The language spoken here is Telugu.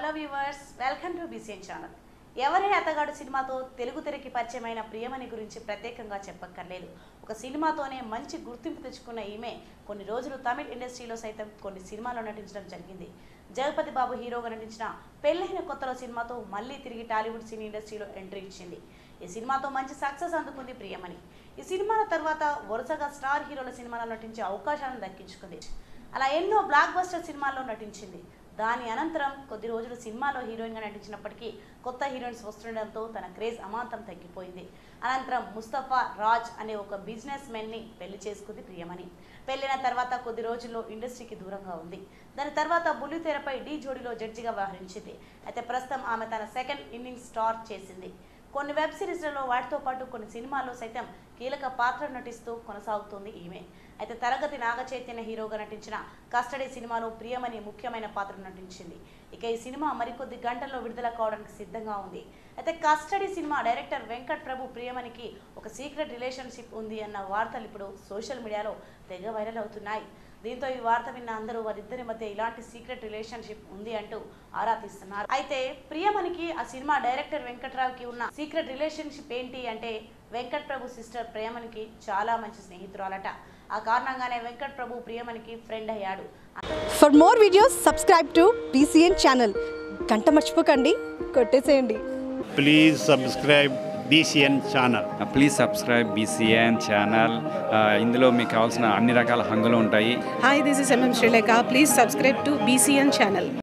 Hello viewers welcome to BCN channel Evare Atagadu సినిమాతో తెలుగు తెరకి పరిచయమైన ప్రియమణి గురించి ప్రత్యేకంగా చెప్పక్కర్లేదు ఒక సినిమాతోనే మంచి గుర్తింపు తెచ్చుకున్న ఈమె కొన్ని రోజులు తమిళ ఇండస్ట్రీలో సైతం కొన్ని సినిమాల్లో నటించడం జరిగింది జగపతి బాబు హీరోగా నటించిన పెళ్ళైన కొత్తలో సినిమాతో మళ్ళీ తిరిగి టాలీవుడ్ సినీ ఇండస్ట్రీలో ఎంట్రీ ఇచ్చింది ఈ సినిమాతో మంచి సక్సెస్ అందుకుంది ప్రియమణి ఈ సినిమాల తర్వాత వరుసగా స్టార్ హీరోల సినిమాలో నటించే అవకాశాలను దక్కించుకుంది అలా ఎన్నో బ్లాక్ బస్టర్ సినిమాల్లో నటించింది దాని అనంతరం కొద్ది రోజులు సినిమాలో హీరోయిన్గా నటించినప్పటికీ కొత్త హీరోయిన్స్ వస్తుండడంతో తన క్రేజ్ అమాంతం తగ్గిపోయింది అనంతరం ముస్తఫా రాజ్ అనే ఒక బిజినెస్ మెన్ని పెళ్లి చేసుకుంది ప్రియమణి పెళ్లిన తర్వాత కొద్ది రోజుల్లో ఇండస్ట్రీకి దూరంగా ఉంది దాని తర్వాత బుల్లితెరపై డి జోడీలో జడ్జిగా వ్యవహరించింది అయితే ప్రస్తుతం ఆమె తన సెకండ్ ఇన్నింగ్స్ స్టార్ట్ చేసింది కొన్ని వెబ్ సిరీస్లలో వాటితో పాటు కొన్ని సినిమాల్లో సైతం కీలక పాత్ర నటిస్తూ కొనసాగుతుంది ఈమె అయితే తరగతి నాగ చైతన్య హీరోగా నటించిన కస్టడీ సినిమాలో ప్రియమణి ముఖ్యమైన పాత్ర నటించింది ఇక ఈ సినిమా మరికొద్ది గంటల్లో విడుదల కావడానికి సిద్ధంగా ఉంది అయితే Custody cinema director Venkat Prabhu ప్రియమణికి ఒక సీక్రెట్ రిలేషన్షిప్ ఉంది అన్న వార్తలు ఇప్పుడు సోషల్ మీడియాలో తెగ వైరల్ అవుతున్నాయి దీంతో ఈ వార్త విన్న అందరూ వారిద్దరి మధ్య ఇలాంటి సీక్రెట్ రిలేషన్షిప్ ఉంది అంటూ ఆరా తీస్తున్నారు అయితే ప్రియమణికి ఆ సినిమా డైరెక్టర్ వెంకట్రావుకి ఉన్న సీక్రెట్ రిలేషన్షిప్ ఏంటి అంటే వెంకట్ ప్రభు సిస్టర్ ప్రియమణికి చాలా మంచి స్నేహితురాలట ఆ కారణంగానే వెంకట్ ప్రభు ప్రియమణికి ఫ్రెండ్ అయ్యాడు for more videos subscribe to BCN channel గంట మర్చిపోకండి కొట్టేసేయండి please subscribe BCN channel please subscribe BCN channel ఇందులో మీకు కావాల్సిన అన్ని రకాల హంగులు ఉంటాయి Hi, this is MM Sri Lanka. Please subscribe to BCN channel.